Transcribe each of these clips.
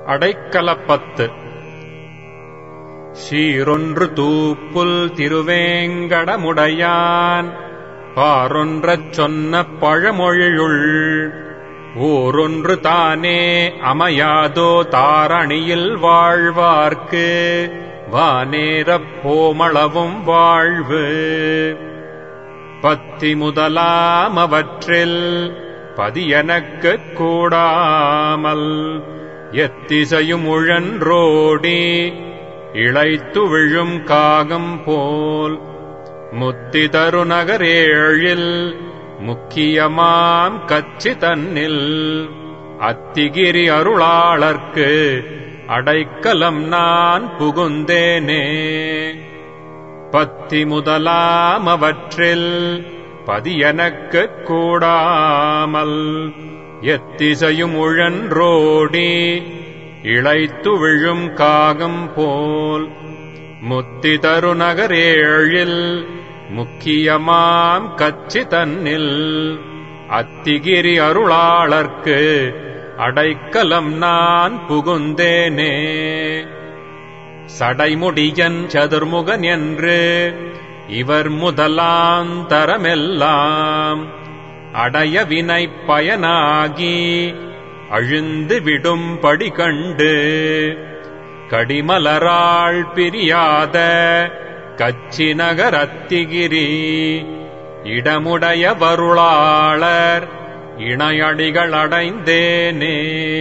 அடைக்கலப்பத்து சீரொன்று தூப்புல் திருவேங்கடமுடையான் பாரொன்றச் சொன்ன பழமொழியுள் ஊரொன்று தானே அமையாதோ தாரணியில் வாழ்வார்க்கு வானேரப் போமளவும் வாழ்வு பத்தி முதலாம் அவற்றில் பதியனக்குக் கூடாமல் எத்திசையும் உழன்றோடி இளைத்து விழும் காகம் போல் முத்தி தருநகரேழில் முக்கியமாம் கச்சி தன்னில் அத்திகிரி அருளாளர்க்கு அடைக்கலம் நான் புகுந்தேனே பத்தி முதலாம் அவற்றில் பதியனக்குக் கூடாமல் எத்திசையும் உழன்றோடி இளைத்து விழும் காகம் போல் முத்தி தருநகரேழில் முக்கியமாம் கச்சி தன்னில் அத்திகிரி அருளாளர்க்கு அடைக்கலம் நான் புகுந்தேனே சடைமுடியன் சதுர்முகன் என்று இவர் முதலாந்தரமெல்லாம் அடைய வினை பயனாகி அழிந்து விடும் படி கண்டு கடிமலராள் பிரியாத கச்சி நகரத்திகிரி இடமுடைய வருளாளர் இணையடிகள் அடைந்தேனே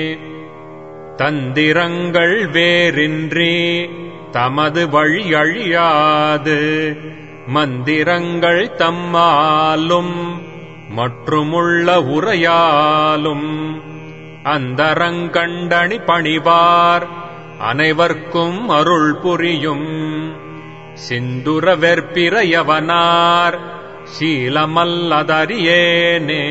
தந்திரங்கள் வேறின்றி தமது வழி அழியாது மந்திரங்கள் தம்மாலும் மற்றுமுள்ள உரையாலும் அந்தரங்கண்டணி பணிவார் அனைவர்க்கும் அருள் புரியும் சிந்துர வெற்பிரையவனார் சீலமல்லதறியேனே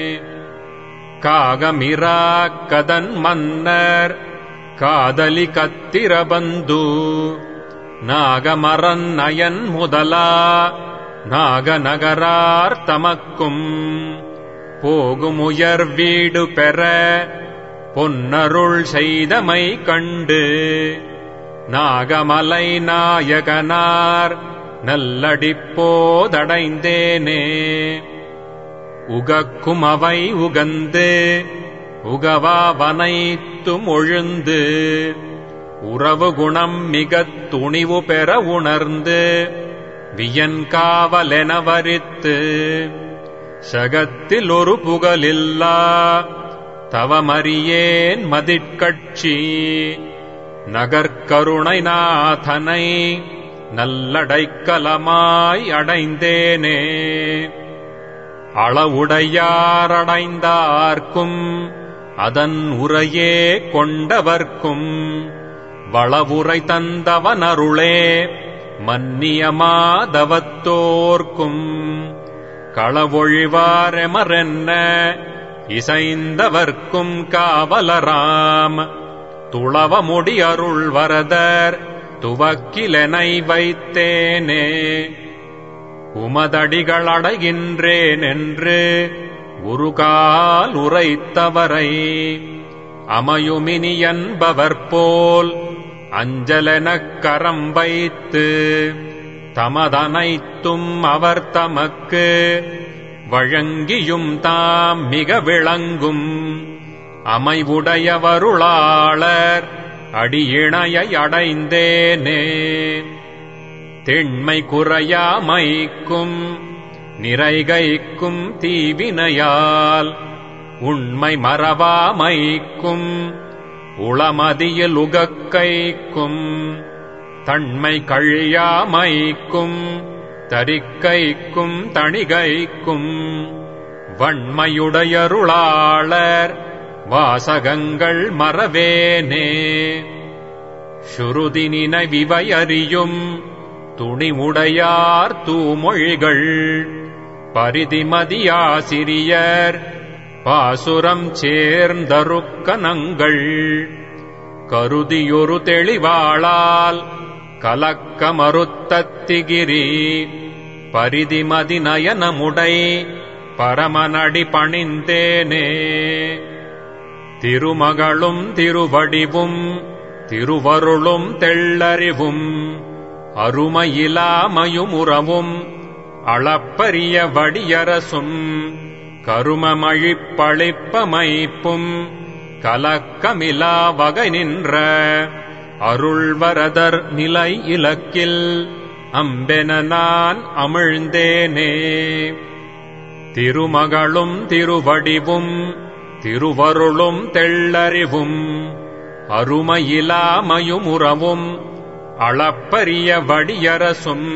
காகமிரா கதன் மன்னர் காதலி கத்திரபந்து நாகமரன் நயன் முதலா நாகநகரார் தமக்கும் போகும் உயர் வீடு பெற பொன்னருள் செய்தமை கண்டு நாகமலை நாயகனார் நல்லடிப்போதடைந்தேனே உகக்கும் அவை உகந்து உகவாவனைத்தும் ஒழுந்து உறவு குணம் மிகத் துணிவு பெற உணர்ந்து வியன்காவலென வரித்து சகத்தில் ஒரு புகழில்லா தவமறியேன் மதிட்கட்சி நகர்கருணை நாதனை நல்லடைக்கலமாய் அடைந்தேனே அளவுடையாரடைந்தார்க்கும் அதன் உரையே கொண்டவர்க்கும் வளவுரை தந்தவனருளே மன்னியமாதவத்தோர்க்கும் களவொழிவாரெமரென்ன இசைந்தவர்க்கும் காவலராம் துளவமுடி அருள் வரதர் துவக்கிலெனை வைத்தேனே உமதடிகள் அடைகின்றேன் என்று உருகால் உரைத்தவரை அமையுமினி என்பவர் போல் அஞ்சலெனக் கரம் வைத்து தமதனைத்தும் அவர் தமக்கு வழங்கியும் தாம் மிக விளங்கும் அமைவுடையவருளாளர் அடியிணையை அடைந்தேனே தெண்மை குறையாமைக்கும் நிறைகைக்கும் தீவினையால் உண்மை மறவாமைக்கும் உளமதியில் உகக்கைக்கும் தன்மை கழியாமைக்கும் தரிக்கைக்கும் தணிகைக்கும் வன்மையுடையருளாளர் வாசகங்கள் மறவேனே சுருதி நினைவிவையறியும் துணிவுடையார் தூமொழிகள் பரிதிமதியாசிரியர் பாசுரம் சேர்ந்தருக்கனங்கள் கருதியொரு தெளிவாளால் கலக்கமறுத்தத்திகிரி பரிதிமதி நயனமுடை பரமனடி பணிந்தேனே திருமகளும் திருவடிவும் திருவருளும் தெள்ளறிவும் அருமையிலாமயுமுறவும் அளப்பரிய வடியரசும் கருமமழிப்பளிப்பமைப்பும் கலக்கமிலா வகை நின்ற அருள்வரதர் நிலை இலக்கில் அம்பென நான் அமிழ்ந்தேனே திருமகளும் திருவடிவும் திருவருளும் தெள்ளறிவும் அருமையிலாமயுமுறவும் அளப்பரிய வடியரசும்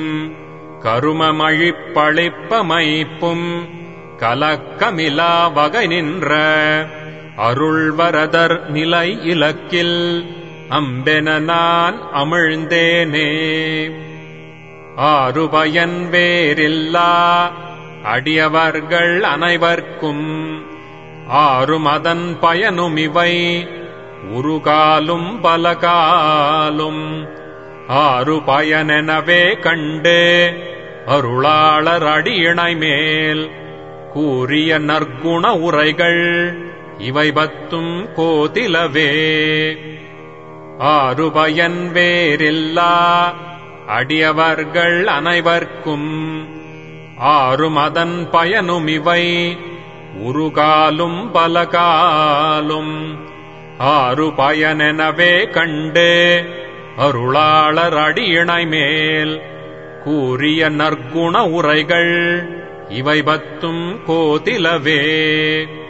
கருமமழிப்பளிப்பமைப்பும் கலக்கமிலா வகை நின்ற அருள்வரதர் நிலை இலக்கில் அம்பென நான் அமிழ்ந்தேனே ஆறுபயன் வேறில்லா அடியவர்கள் அனைவர்க்கும் ஆறும் அதன் பயனுமிவை உருகாலும் பலகாலும் ஆறு பயனெனவே கண்டு அருளாளர் அடியிணை மேல் கூறிய நற்குண உரைகள் இவை பத்தும் கோதிலவே ஆறு பயன் வேறில்லா அடியவர்கள் அனைவர்க்கும் ஆறும் அதன் பயனுமிவை உருகாலும் பலகாலும் ஆறு பயனெனவே கண்டு அருளாளர் அடியிணை மேல் கூறிய நற்குண உரைகள் இவை பத்தும் கோதிலவே